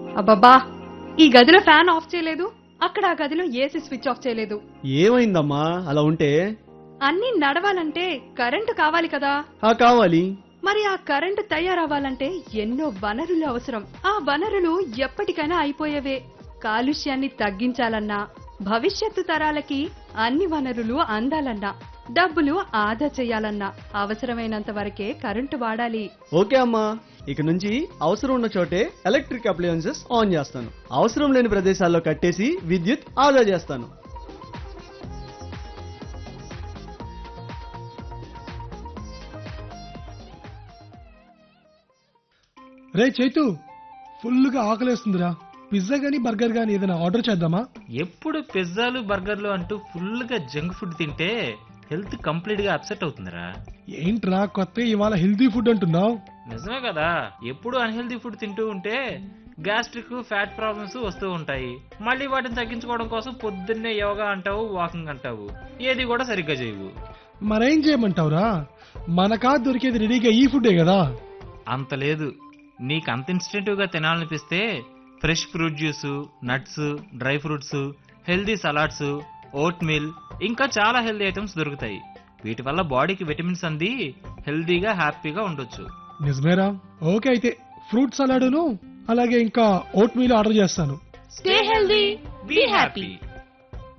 అబ్బబ్బా ఈ గదిలో ఫ్యాన్ ఆఫ్ చేయలేదు అక్కడ ఆ గదిలో ఏసీ స్విచ్ ఆఫ్ చేయలేదు ఏమైందమ్మా అలా ఉంటే అన్నీ నడవాలంటే కరెంటు కావాలి కదా ఆ కావాలి మరి ఆ కరెంటు తయారవ్వాలంటే ఎన్నో వనరులు అవసరం ఆ వనరులు ఎప్పటికైనా అయిపోయేవే కాలుష్యాన్ని తగ్గించాలన్నా భవిష్యత్తు తరాలకి అన్ని వనరులు అందాలన్నా డబ్బులు ఆదా చేయాలన్నా అవసరమైనంత వరకే కరెంటు వాడాలి ఓకే అమ్మా ఇక నుంచి అవసరం ఉన్న చోటే ఎలక్ట్రిక్ అప్లయన్సెస్ ఆన్ చేస్తాను అవసరం లేని ప్రదేశాల్లో కట్టేసి విద్యుత్ ఆదా చేస్తాను రే చైతు ఫుల్గా ఆకలేస్తుందిరా పిజ్జా గానీ బర్గర్ గానీ ఏదైనా ఆర్డర్ చేద్దామా ఎప్పుడు పిజ్జాలు బర్గర్లు అంటూ ఫుల్గా జంక్ ఫుడ్ తింటే హెల్త్ కంప్లీట్ గా అప్సెట్ అవుతుందిరా ఏంట్రా కొత్త ఇవాళ హెల్తీ ఫుడ్ అంటున్నావు నిజమే కదా ఎప్పుడు అన్హెల్దీ ఫుడ్ తింటూ ఉంటే గ్యాస్ట్రిక్ ఫ్యాట్ ప్రాబ్లమ్స్ వస్తూ ఉంటాయి మళ్ళీ వాటిని తగ్గించుకోవడం కోసం పొద్దున్నే యోగా అంటావు వాకింగ్ అంటావు ఏది కూడా సరిగ్గా చేయవు మరేం చేయమంటావురా మనకా దొరికేది రెడీగా ఈ ఫుడ్డే కదా అంత లేదు నీకు అంత ఇన్స్టెంటివ్ గా తినాలనిపిస్తే fresh fruit juice nuts dry fruits healthy salads oatmeal ఇంకా చాలా హెల్దీ ఐటమ్స్ దొరుకుతాయి వీటి వల్ల బాడీకి విటమిన్స్ అంది హెల్దీగా హ్యాపీగా ఉండొచ్చు నిజమేరా ఓకే అయితే ఫ్రూట్ సలాడును అలాగే ఇంకా ఓట్ మీల్ ఆర్డర్ చేస్తాను స్టే హెల్దీ బీ హ్యాపీ